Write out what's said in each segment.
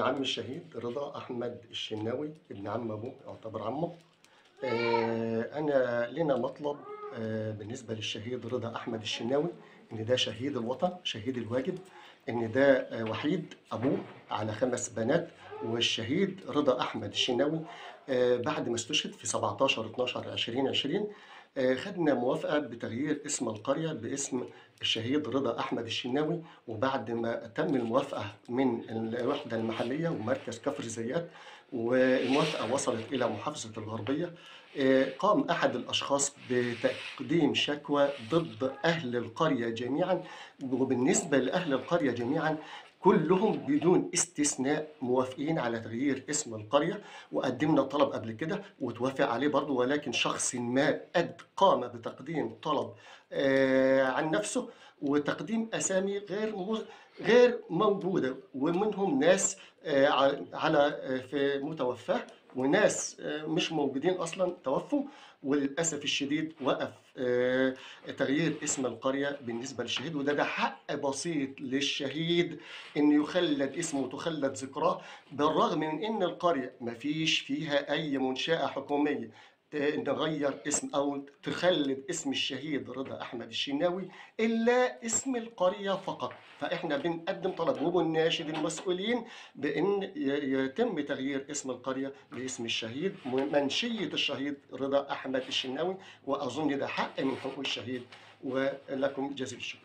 عم الشهيد رضا أحمد الشناوي ابن عم أبوه يعتبر عمه آه، أنا لنا مطلب آه، بالنسبة للشهيد رضا أحمد الشناوي إن ده شهيد الوطن شهيد الواجب إن ده آه، وحيد أبوه على خمس بنات والشهيد رضا أحمد الشناوي آه، بعد ما استشهد في 17 12 2020 آه، خدنا موافقة بتغيير اسم القرية باسم الشهيد رضا أحمد الشناوي وبعد ما تم الموافقة من الوحدة المحلية ومركز كفر زيات والموافقة وصلت إلى محافظة الغربية آه، قام أحد الأشخاص بتقديم شكوى ضد أهل القرية جميعا وبالنسبة لأهل القرية جميعا كلهم بدون استثناء موافقين على تغيير اسم القرية وقدمنا طلب قبل كده وتوافق عليه برضه ولكن شخص ما قد قام بتقديم طلب آه، عن نفسه وتقديم أسامي غير مو- غير موجودة ومنهم ناس آه، ع- على آه، في متوفاه وناس آه، مش موجودين أصلا توفوا وللأسف الشديد وقف آه، تغيير اسم القرية بالنسبة للشهيد وده ده حق بسيط للشهيد إن يخلد اسمه وتخلد ذكراه بالرغم من إن القرية مفيش فيها أي منشأة حكومية ت- نغير اسم أو تخلد اسم الشهيد رضا أحمد الشناوي إلا اسم القرية فقط فإحنا بنقدم طلب وبنناشد المسؤولين بأن ي- يتم تغيير اسم القرية باسم الشهيد منشية الشهيد رضا أحمد الشناوي وأظن ده حق من حقوق الشهيد ولكم جزيل الشكر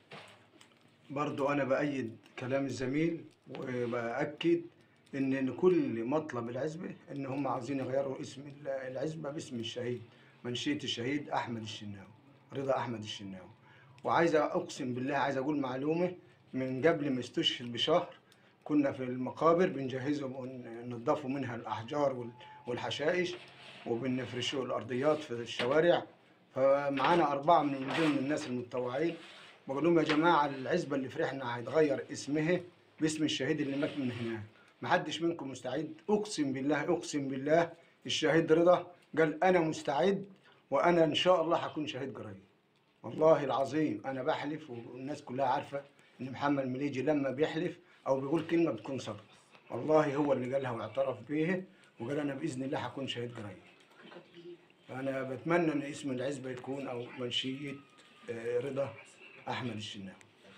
برضو أنا بأيد كلام الزميل وبأكد إن إن كل مطلب العزبة إن هم عاوزين يغيروا اسم ال- العزبة باسم الشهيد منشية الشهيد أحمد الشناوي رضا أحمد الشناوي وعايز أقسم بالله عايز أقول معلومة من قبل ما استشهد بشهر كنا في المقابر بنجهزهم وننضفوا منها الأحجار وال- والحشائش وبنفرشوا الأرضيات في الشوارع فمعانا أربعة من ضمن الناس المتطوعين بقول لهم يا جماعه العزبه اللي فرحنا هيتغير اسمها باسم الشهيد اللي مات من هناك محدش منكم مستعد اقسم بالله اقسم بالله الشهيد رضا قال انا مستعد وانا ان شاء الله هكون شهيد قريب والله العظيم انا بحلف والناس كلها عارفه ان محمد مليجي لما بيحلف او بيقول كلمه بتكون صدق والله هو اللي قالها واعترف بيها وقال انا باذن الله هكون شهيد قريب فانا بتمنى ان اسم العزبه يكون او منشيه آه، رضا احمد الشناوي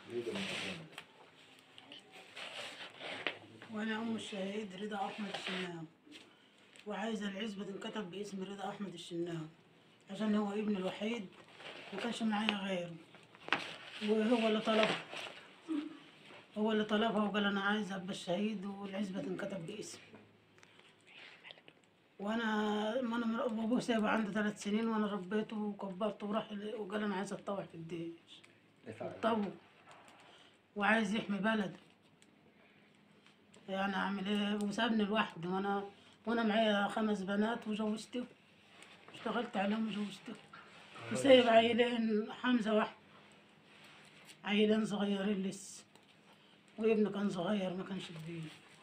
وانا ام الشهيد رضا احمد الشناوي وعايزه العزبه تنكتب باسم رضا احمد الشناوي عشان هو ابني الوحيد ما كانش معايا غيره وهو اللي طلبها هو اللي طلبها وقال انا عايز ابقى الشهيد والعزبه تنكتب باسمي وانا ما انا مر- ابوه سايبه عنده ثلاث سنين وانا ربيته وكبرته وراح ل- وقال انا عايز اتطوع في الجيش اتطوع وعايز يحمي بلده يعني اعمل ايه وسابني لوحدي وانا وانا معايا خمس بنات وجوزتهم اشتغلت عليهم وجوزتهم وسايب عيلين حمزه واحد عيلين صغيرين لسه وابني كان صغير ما كانش كبير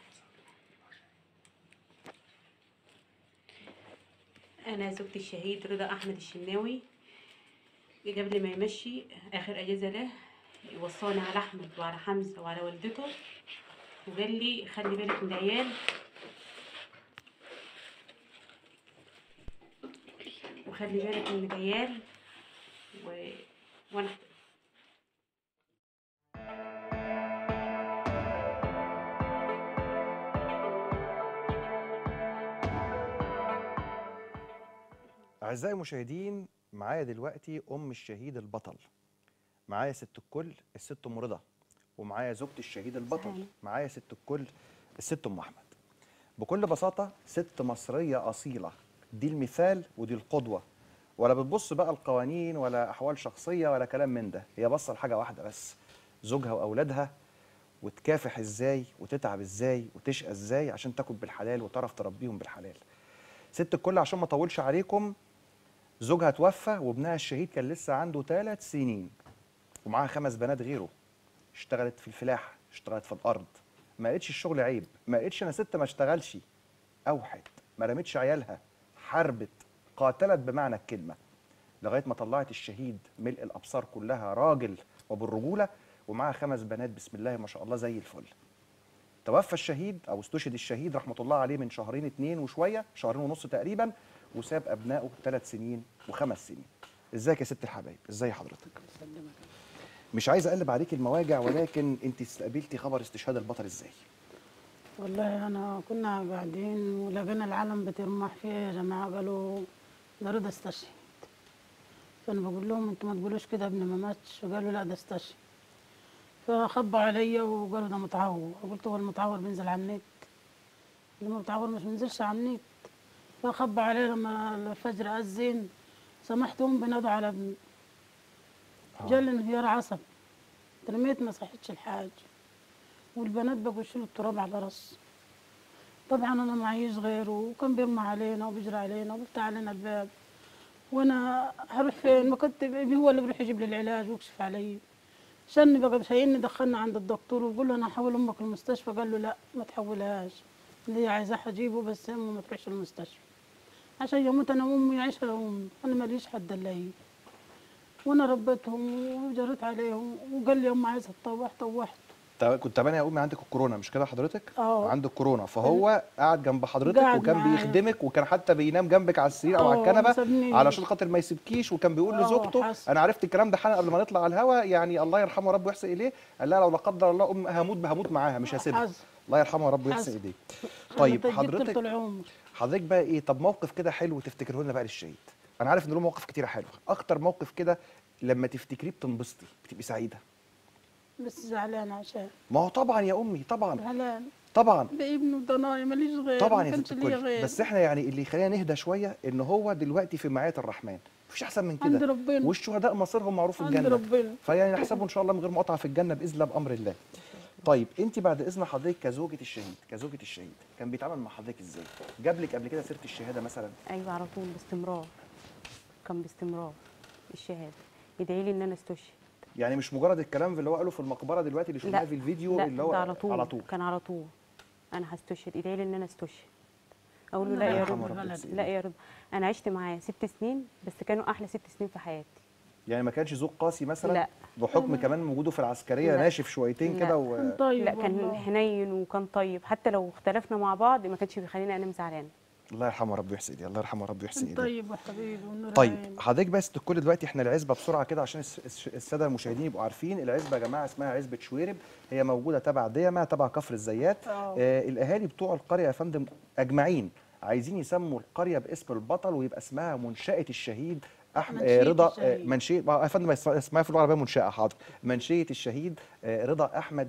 أنا زوجتي الشهيد رضا أحمد الشناوي قبل ما يمشي آخر أجازة له وصاني على أحمد وعلى حمزة وعلى والدته وقال لي خلي بالك من العيال وخلي بالك من العيال و... وأنا أعزائي المشاهدين معايا دلوقتي أم الشهيد البطل معايا ست الكل الست أم رضا ومعايا زوجة الشهيد البطل معايا ست الكل الست أم أحمد بكل بساطة ست مصرية أصيلة دي المثال ودي القدوة ولا بتبص بقى القوانين ولا أحوال شخصية ولا كلام من ده هي بصة لحاجة واحدة بس زوجها وأولادها وتكافح ازاي وتتعب ازاي وتشقى ازاي عشان تاكل بالحلال وتعرف تربيهم بالحلال ست الكل عشان ما اطولش عليكم زوجها توفى وابنها الشهيد كان لسه عنده ثلاث سنين ومعاها خمس بنات غيره اشتغلت في الفلاحه اشتغلت في الارض ما لقيتش الشغل عيب ما لقيتش انا ست ما اشتغلش اوحد ما رمتش عيالها حاربت قاتلت بمعنى الكلمه لغايه ما طلعت الشهيد ملء الابصار كلها راجل وبالرجوله ومعاها خمس بنات بسم الله ما شاء الله زي الفل توفى الشهيد او استشهد الشهيد رحمه الله عليه من شهرين اتنين وشويه شهرين ونص تقريبا وساب ابنائه ثلاث سنين وخمس سنين ازيك يا ست الحبايب ازاي حضرتك مش عايز اقلب عليك المواجع ولكن انت استقبلتي خبر استشهاد البطل ازاي والله انا كنا قاعدين ولقينا العالم بترمح فيه يا جماعه قالوا ده رضا استشهد فانا بقول لهم انتوا ما تقولوش كده ابني ما ماتش وقالوا لا ده استشهد فخبوا عليا وقالوا ده متعور قلت هو المتعور بينزل على النت لما متعور مش بينزلش على النت فخبوا عليا لما الفجر أذن سمحتهم بنادوا على ابني جالي انهيار عصب ترميت ما صحتش الحاج والبنات بقوا يشيلوا التراب على راسي طبعا انا معيش غيره وكان بيرمى علينا وبيجري علينا وبيفتح علينا الباب وانا هروح فين ما كنت هو اللي بيروح يجيب لي العلاج ويكشف علي شني بقى شايلني دخلنا عند الدكتور وبقول له انا هحول امك المستشفى قال له لا ما تحولهاش اللي هي عايزاه اجيبه بس امه ما تروحش المستشفى عشان يموت انا وامي يعيش انا وامي انا ماليش حد الا هي وانا ربيتهم وجريت عليهم وقال لي امي عايزه تطوح طوحت طب كنت تعبانه يا امي عندك الكورونا مش كده حضرتك اه. عندك كورونا فهو قاعد جنب حضرتك قاعد وكان معايا. بيخدمك وكان حتى بينام جنبك على السرير او على اه، الكنبه ما سابنيش. علشان خاطر ما يسيبكيش وكان بيقول اه، لزوجته حصل. انا عرفت الكلام ده حالا قبل ما نطلع على الهوا يعني الله يرحمه رب ويحسن اليه قال لها لو لا قدر الله ام هموت هموت معاها مش هسيبها حصل. الله يرحمه رب ويحسن حصل. اليه طيب أنا جبت حضرتك طول عمري حضرتك بقى ايه طب موقف كده حلو تفتكره لنا بقى للشهيد انا عارف ان له مواقف كتيره حلوه اكتر موقف كده لما تفتكريه بتنبسطي بتبقي سعيده بس زعلان عشان ما هو طبعا يا امي طبعا زعلان طبعا بابنه ضنايا ماليش غير طبعا ما يا كانش ست ليا الكل غير بس احنا يعني اللي يخلينا نهدى شويه ان هو دلوقتي في معيه الرحمن مفيش احسن من عند كده ربنا والشهداء مصيرهم معروف في عند الجنه ربنا فيعني نحسبه ان شاء الله من غير مقاطعه في الجنه باذن الله بامر الله طيب انت بعد اذن حضرتك كزوجة الشهيد كزوجة الشهيد كان بيتعامل مع حضرتك ازاي جاب لك قبل كده سيره الشهاده مثلا ايوه على طول باستمرار كان باستمرار الشهاده يدعي لي ان انا استشهد يعني مش مجرد الكلام اللي هو قاله في المقبره دلوقتي اللي شفناه لا في الفيديو لا اللي هو ده على طول على طول كان على طول انا هستشهد يدعي لي ان انا استشهد اقول له الله لا يا يرحمه رب رب البلد. لا يا رب انا عشت معاه ست سنين بس كانوا احلى ست سنين في حياتي يعني ما كانش زوج قاسي مثلا لا. بحكم كمان وجوده في العسكريه لا. ناشف شويتين لا. كده و... كان طيب لا كان والله. حنين وكان طيب حتى لو اختلفنا مع بعض ما كانش بيخليني انام زعلانه الله يرحمه رب ويحسن ايديه الله يرحمه رب ويحسن كان ايديه طيب وحبيبي والنور طيب عين. حضرتك بس الكل دلوقتي احنا العزبه بسرعه كده عشان الس- الس- الساده المشاهدين يبقوا عارفين العزبه يا جماعه اسمها عزبه شويرب هي موجوده تبع ديما تبع كفر الزيات اه. آه الاهالي بتوع القريه يا فندم اجمعين عايزين يسموا القريه باسم البطل ويبقى اسمها منشاه الشهيد احمد منشية رضا آه الشهيد. منشيه آه، يا فندم اسمها اسمها في اللغه العربيه منشاه حاضر منشيه الشهيد آه رضا احمد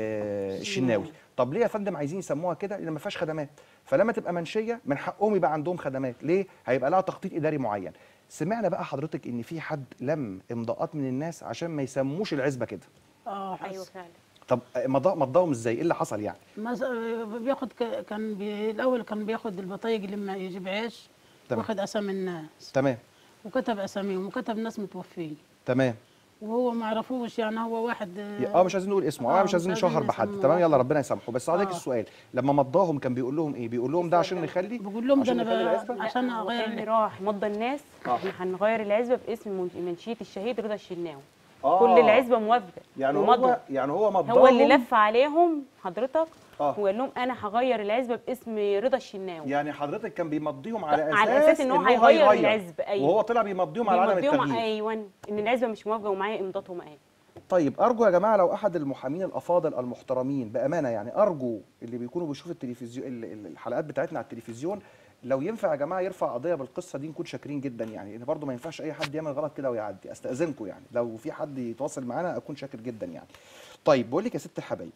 آه الشناوي طب ليه يا فندم عايزين يسموها كده لان ما فيهاش خدمات فلما تبقى منشيه من حقهم يبقى عندهم خدمات ليه هيبقى لها تخطيط اداري معين سمعنا بقى حضرتك ان في حد لم امضاءات من الناس عشان ما يسموش العزبه كده اه حصل. ايوه فعلا طب مضى مضاهم ازاي ايه اللي حصل يعني مز... بياخد ك... كان بي... الاول كان بياخد البطايق اللي لما يجيب عيش تمام. واخد اسامي الناس تمام وكتب اساميهم وكتب ناس متوفين تمام وهو ما عرفوش يعني هو واحد اه مش عايزين نقول اسمه اه آه، مش عايزين مش عايزين نشهر بحد نسموه. تمام يلا ربنا يسامحه بس حضرتك آه. السؤال لما مضاهم كان بيقول لهم ايه بيقول لهم ده عشان نخلي بقول لهم ده عشان انا نخلي بقى العزبه عشان هو اغير كان ال- راح مضى الناس آه. احنا هنغير العزبه باسم من- منشيه الشهيد رضا الشناوي آه. كل العزبه موافقه يعني ومضوا. هو يعني هو مضاهم هو اللي لف عليهم حضرتك آه. وقال لهم انا هغير العزبه باسم رضا الشناوي يعني حضرتك كان بيمضيهم على اساس على اساس ان هو هيغير العزبه ايوه وهو طلع بيمضيهم على عدم بيمضيهم التغيير ايوه ان العزبه مش موافقه ومعايا امضاتهم اهي طيب ارجو يا جماعه لو احد المحامين الافاضل المحترمين بامانه يعني ارجو اللي بيكونوا بيشوفوا التلفزيون ال- ال- الحلقات بتاعتنا على التلفزيون لو ينفع يا جماعه يرفع قضيه بالقصه دي نكون شاكرين جدا يعني لان برضه ما ينفعش اي حد يعمل غلط كده ويعدي استاذنكم يعني لو في حد يتواصل معانا اكون شاكر جدا يعني طيب بقول لك يا ست الحبايب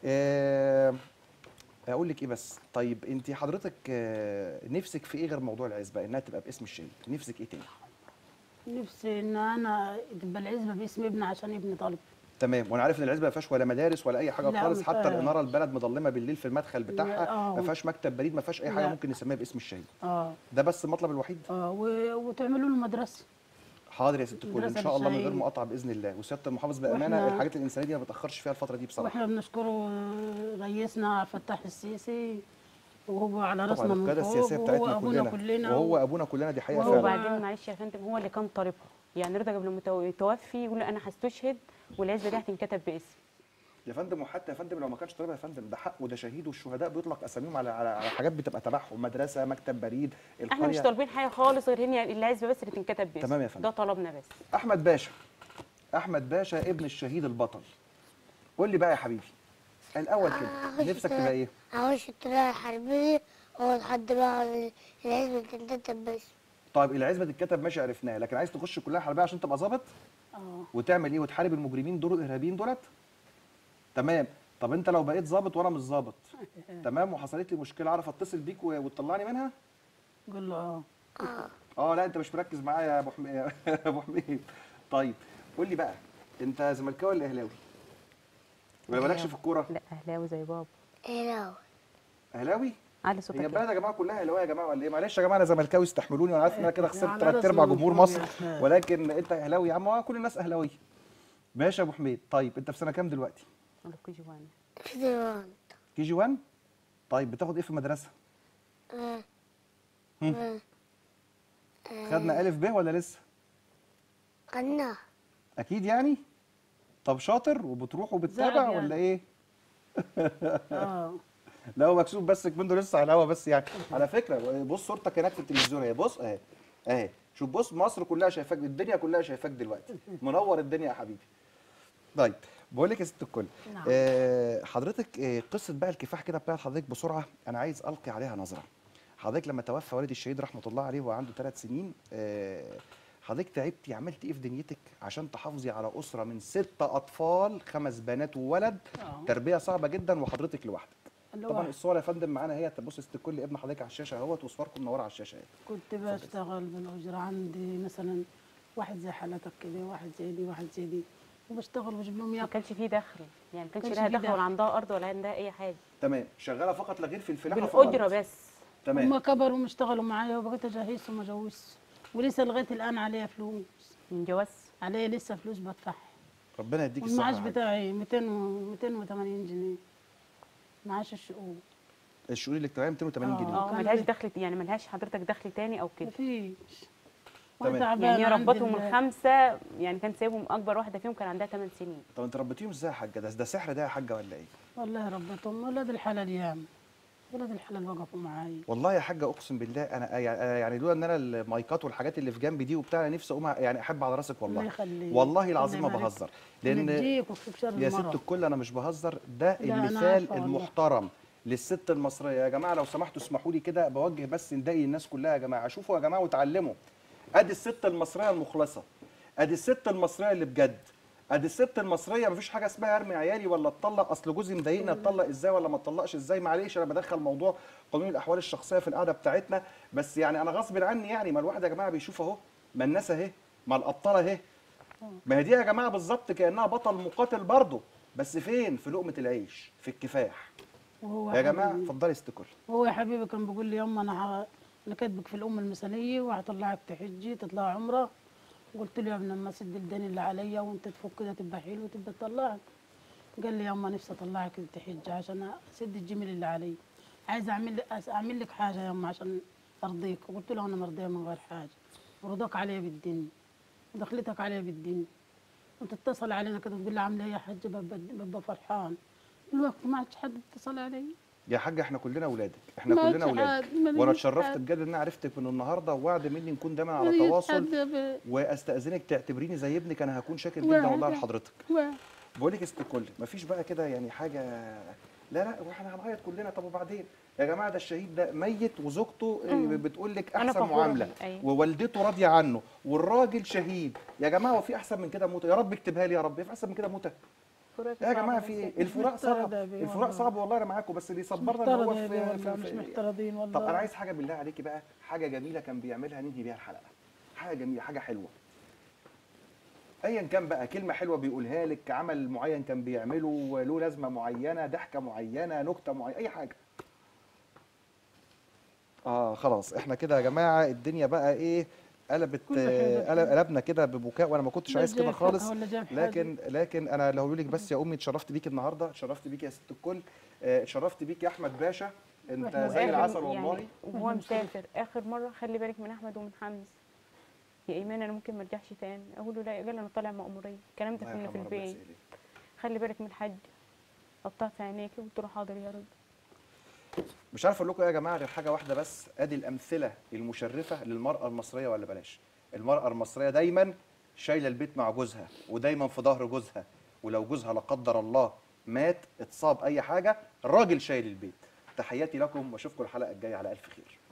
آه، اقول لك ايه بس طيب انت حضرتك آه، نفسك في ايه غير موضوع العزبه انها تبقى باسم الشهيد نفسك ايه تاني نفسي ان انا تبقى العزبه باسم ابني عشان ابني طالب تمام وانا عارف ان العزبه ما فيهاش ولا مدارس ولا اي حاجه لا، خالص ما حتى فيهاش. الاناره البلد مظلمه بالليل في المدخل بتاعها آه. ما فيهاش مكتب بريد ما فيهاش اي حاجه لا. ممكن نسميها باسم الشهيد اه ده بس المطلب الوحيد اه و... وتعملوا له مدرسه حاضر يا ست الكل ان مدرسة شاء الله من غير للشهيد. مقاطعه باذن الله وسياده المحافظ بامانه وإحنا- الحاجات الانسانيه دي ما بتاخرش فيها الفتره دي بصراحه واحنا بنشكره رئيسنا عبد الفتاح السيسي وهو على راسنا طبعا من القياده فوق السياسيه وهو بتاعتنا ابونا كلنا, كلنا وهو ابونا كلنا دي حقيقه وهو فعلا بعد- وبعدين معلش يا فندم هو اللي كان طالبها يعني رضا قبل ما يتو- يتوفي يقول له انا هستشهد والعزبه دي هتنكتب باسمي يا فندم وحتى يا فندم لو ما كانش طالب يا فندم ده حق وده شهيد والشهداء بيطلق اساميهم على على على حاجات بتبقى تبعهم مدرسه مكتب بريد احنا مش القريه طالبين حاجه خالص غير هي العزبه بس اللي تنكتب باسم تمام يا فندم. ده طلبنا بس احمد باشا احمد باشا ابن الشهيد البطل قول لي بقى يا حبيبي الاول كده نفسك تبقى ايه أخش الطريقة الحربية ولحد بقى العزبة تنتدب بس طيب العزبه تتكتب ماشي عرفناها لكن عايز تخش كلها حربيه عشان تبقى ظابط اه وتعمل ايه وتحارب المجرمين دول الارهابيين دولت تمام طب انت لو بقيت ظابط وانا مش ظابط تمام وحصلت لي مشكله اعرف اتصل بيك و- وتطلعني منها قول له اه اه لا انت مش مركز معايا يا ابو حميد يا ابو حميد طيب قول لي بقى انت زملكاوي ولا اهلاوي ولا مالكش في الكوره لا اهلاوي زي بابا إيه لو اهلاوي علي صوتك هي كده. البلد يا جماعه كلها اهلاويه يا جماعه ولا ايه معلش يا جماعه انا زملكاوي استحملوني وانا عارف ان انا كده خسرت يعني ثلاث على ارباع اسم جمهور الفاضي مصر يا أحمد. ولكن انت اهلاوي يا عم هو كل الناس اهلاويه ماشي يا ابو حميد طيب انت في سنه كام دلوقتي أقول لك كي جي وان. في ديوان كي جي 1 طيب بتاخد ايه في المدرسه آه. هم. آه. خدنا الف ب ولا لسه قناع اكيد يعني طب شاطر وبتروح وبتتابع زعل يعني. ولا ايه اه لا هو مكسوف بس منه لسه على الهوا بس يعني على فكره بص صورتك هناك في التلفزيون اهي بص اهي اهي شوف بص مصر كلها شايفاك الدنيا كلها شايفاك دلوقتي منور الدنيا يا حبيبي طيب بقول لك يا ست الكل نعم. آه حضرتك آه قصه بقى الكفاح كده بتاعت حضرتك بسرعه انا عايز القي عليها نظره حضرتك لما توفى والد الشهيد رحمه الله عليه وهو عنده ثلاث سنين آه حضرتك تعبتي عملتي ايه في دنيتك عشان تحافظي على اسره من ست اطفال خمس بنات وولد اه تربيه صعبه جدا وحضرتك لوحدك اللي طبعا هو الصور يا فندم معانا هي تبص ست الكل ابن حضرتك على الشاشه اهوت وصوركم منوره على الشاشه اهي كنت بشتغل بالأجرة عندي مثلا واحد زي حالتك كده واحد زي دي واحد زي دي وبشتغل وبجيب لهم ما ياكل كانش فيه دخل يعني ما كانش كانش لها فيه دخل دخل. ولا عندها ارض ولا عندها اي حاجه تمام شغاله فقط لا غير في الفلاحه بالاجره فقط. بس تمام هما كبروا واشتغلوا معايا وبقيت اجهزهم واجوزهم ولسه لغايه الان عليا فلوس من جواز عليا لسه فلوس بدفعها ربنا يديك الصحه والمعاش يا حاج. بتاعي 200 و 280 جنيه معاش الشؤون الشؤون الاجتماعيه 280 آه. جنيه اه كان ملهاش ليه. دخل يعني ملهاش حضرتك دخل تاني او كده مفيش تمام. وانا تعبانه يعني هي عندي ربتهم ال- الخمسه يعني كان سايبهم اكبر واحده فيهم كان عندها 8 سنين طب انت ربيتيهم ازاي يا حاجه ده ده سحر ده يا حاجه ولا ايه والله ربيتهم ولاد الحلال ياما ولاد الحلال وقفوا معايا والله يا حاجه اقسم بالله انا يعني أنا يعني لولا ان انا المايكات والحاجات اللي في جنبي دي وبتاع انا نفسي اقوم يعني احب على راسك الله والله يخليك والله العظيم ما الله يبارك. بهزر لان نديك وفيك شر يا ست المرض الكل انا مش بهزر ده لا، أنا المثال عارفة والله. المحترم للست المصريه يا جماعه لو سمحتوا اسمحوا لي كده بوجه بس ندائي الناس كلها يا جماعه شوفوا يا جماعه وتعلموا ادي الست المصريه المخلصه ادي الست المصريه اللي بجد ادي الست المصريه مفيش حاجه اسمها ارمي عيالي ولا اتطلق اصل جوزي مضايقني اتطلق ازاي ولا ما اتطلقش ازاي معلش انا بدخل موضوع قانون الاحوال الشخصيه في القعده بتاعتنا بس يعني انا غصب عني يعني ما الواحد يا جماعه بيشوف اهو ما الناس اهي ما الابطال اهي ما هي دي يا جماعه بالظبط كانها بطل مقاتل برضه بس فين في لقمه العيش في الكفاح وهو يا جماعه حبيبي- اتفضلي استكل هو يا حبيبي كان بيقول لي يما انا ه- انا كاتبك في الام المثاليه وهطلعك تحجي تطلع عمره قلت له يا ابن اما اسد الدين اللي عليا وانت تفك كده تبقى حلو وتبقى تطلعك قال لي يما نفسي اطلعك تحج عشان اسد الجميل اللي علي عايز اعمل لك اعمل لك حاجه يما عشان ارضيك قلت له انا مرضيه من غير حاجه ورضاك عليا بالدين ودخلتك عليا بالدين وتتصل علينا كده تقول لي عامله ايه يا حاج ببقى, ببقى فرحان الوقت ما عادش حد اتصل علي يا حاج احنا كلنا اولادك احنا ما كلنا عادش اولادك حد- ما وانا فيش اتشرفت حد. بجد ان انا عرفتك من النهارده ووعد مني نكون دايما على ما فيش تواصل حد ب- واستاذنك تعتبريني زي ابنك انا هكون شاكر جدا واحد. والله لحضرتك واحد. بقول لك يا ست الكل مفيش بقى كده يعني حاجه لا لا واحنا هنعيط كلنا طب وبعدين يا جماعه ده الشهيد ده ميت وزوجته آه، بتقول لك أنا احسن فخورة معامله بيه، أيوة. ووالدته راضيه عنه والراجل شهيد يا جماعه وفي احسن من كده موته يا رب اكتبها لي يا رب في احسن من كده موته يا جماعه في ايه الفراق صعب محترضة يا بيه الفراق والله. صعب والله انا معاكم بس اللي يصبرنا ان هو محترض يا بيه في, والله في, مش في محترضين والله طب انا عايز حاجه بالله عليكي بقى حاجه جميله كان بيعملها ننهي بيها الحلقه حاجه جميله حاجه حلوه ايا كان بقى كلمه حلوه بيقولها لك عمل معين كان بيعمله له لازمه معينه ضحكه معينه نكته معينه اي حاجه اه خلاص احنا كده يا جماعه الدنيا بقى ايه قلبت كل حاجة آه، قلب- قلبنا كده ببكاء وانا ما كنتش لا عايز كده جايب خالص حاجة ولا جايب حاجة. لكن لكن انا لو اقول لك بس يا امي اتشرفت بيك النهارده اتشرفت بيك يا ست الكل آه، اتشرفت بيك يا احمد باشا انت وإحنا زي وآخر- العسل يعني والله وهو مسافر اخر مره خلي بالك من احمد ومن حمزه يا ايمان انا ممكن ما ارجعش تاني اقول له لا قال انا طالع مأموريه الكلام ده الله كنا في يرحمه ربنا البيت يسهل. خلي بالك من الحج حطها في عينيكي قلت له حاضر يا رضا مش عارف اقول لكم ايه يا جماعه غير حاجه واحده بس ادي الامثله المشرفه للمراه المصريه ولا بلاش المراه المصريه دايما شايله البيت مع جوزها ودايما في ظهر جوزها ولو جوزها لا قدر الله مات اتصاب اي حاجه الراجل شايل البيت تحياتي لكم واشوفكم الحلقه الجايه على الف خير